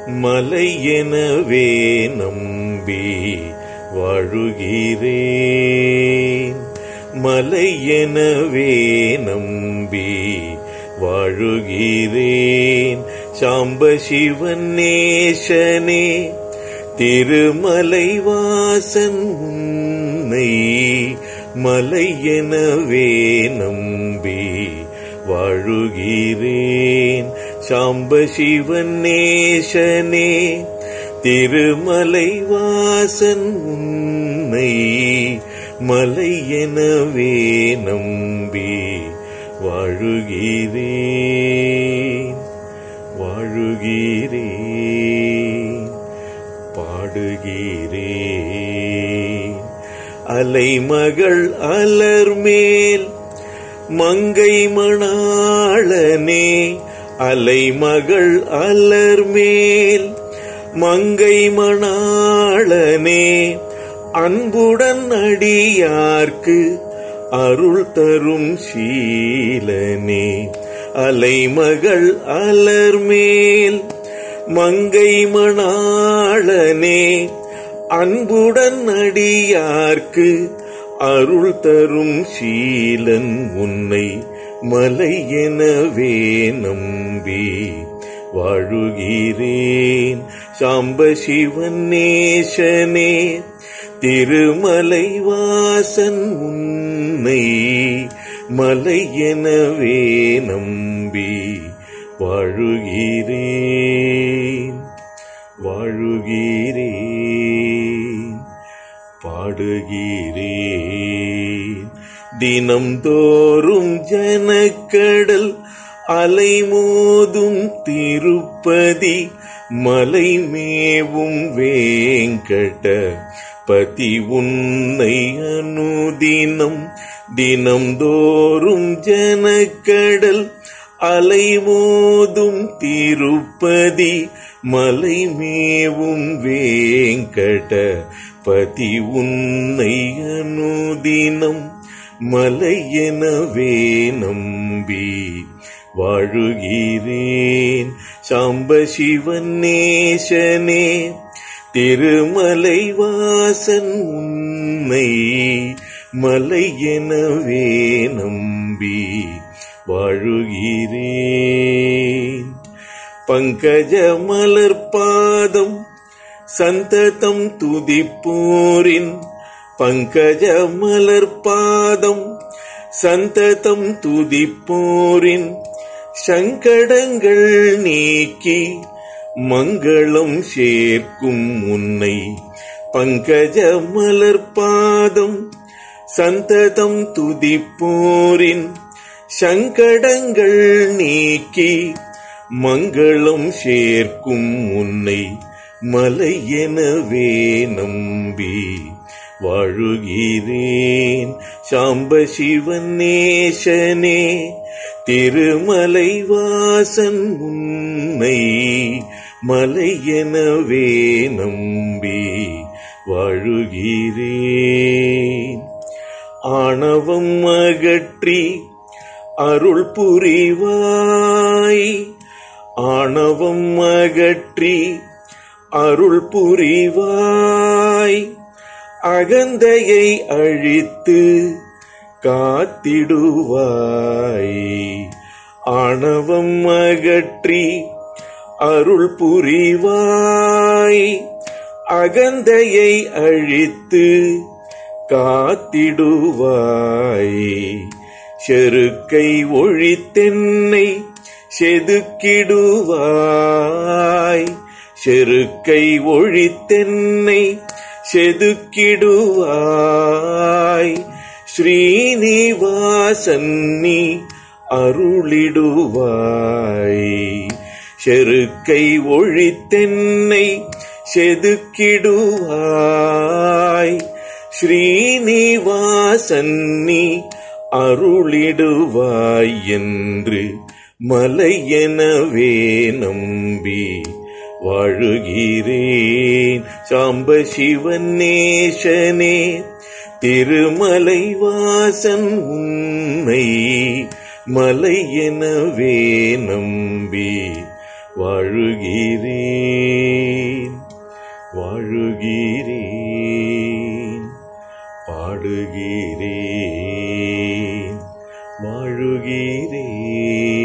மலை எனவே நம்பி வாழுகிறேன் மலை எனவே நம்பி வாழுகிறேன் சாம்ப சிவன் நேசனே திருமலை வாசன் உன்னை மலை எனவே நம்பி வாழுகிறேன் சாம்ப சிவன் நேசனே திருமலை வாசன் உன்னை மலை எனவே நம்பி வாழுகிறேன் வாழுகிறேன் பாடுகிறேன் அலைமகள் அலர்மேல் மங்கை மணாளனே அலைமகள் அலர்மேல் மங்கை மணாளனே அன்புடன் அடியார்க்கு அருள் தரும் சீலனே அலைமகள் அலர்மேல் மங்கை மணாளனே அன்புடன் அடியார்க்கு அருள் தரும் சீலன் உன்னை மலை எனவே நம்பி வாழுகிறேன் சாம்ப சிவன் நேசனே திருமலை வாசன் உன்னை மலை எனவே நம்பி வாழுகிறேன் வாழுகிறேன் பாடுகிறேன் தினம்தோறும் ஜனக்கடல் அலைமோதும் திருப்பதி மலை மேவும் வேங்கட பதி உன்னை அனுதினம் தினம்தோறும் ஜனக்கடல் அலைமோதும் திருப்பதி மலை மேவும் வேங்கட பதி உன்னை அனுதினம் மலை எனவே நம்பி வாழுகிறேன் சாம்ப சிவன் நேசனே திருமலை வாசன் உன்னை மலை எனவே நம்பி வாழுகிறேன் பங்கஜ மலர் பாதம் சந்ததம் துதிப்போரின் பங்கஜ மலர் பாதம் சந்ததம் துதிப்போரின் சங்கடங்கள் நீக்கி மங்களம் சேர்க்கும் உன்னை பங்கஜ மலர் பாதம் சந்ததம் துதிப்போரின் சங்கடங்கள் நீக்கி மங்களம் சேர்க்கும் உன்னை மலை எனவே நம்பி வாழுகிறேன் சாம்ப சிவன் நேசனே திருமலை வாசன் உன்னை மலை எனவே நம்பி வாழுகிறேன் ஆணவம் அகற்றி அருள் புரிவாய் ஆணவம் அகற்றி அருள் புரிவாய் அகந்தையை அழித்து காத்திடுவாய் ஆணவம் அகற்றி அருள் புரிவாய் அகந்தையை அழித்து காத்திடுவாய் செருக்கை ஒழித்தென்னை செதுக்கிடுவாய் செருக்கை ஒழித்தென்னை செதுக்கிடுவாய் ஸ்ரீனிவாசன் நீ அருளிடுவாய் செருக்கை ஒழித்தென்னை செதுக்கிடுவாய் ஸ்ரீனிவாசன் நீ அருளிடுவாய் என்று மலை எனவே நம்பி வாழுகிறேன் சாம்ப சிவன் நேசனே திருமலை வாசன் உன்னை மலை எனவே நம்பி வாழுகிறேன் வாழுகிறேன் பாடுகிறேன் வாழுகிறேன்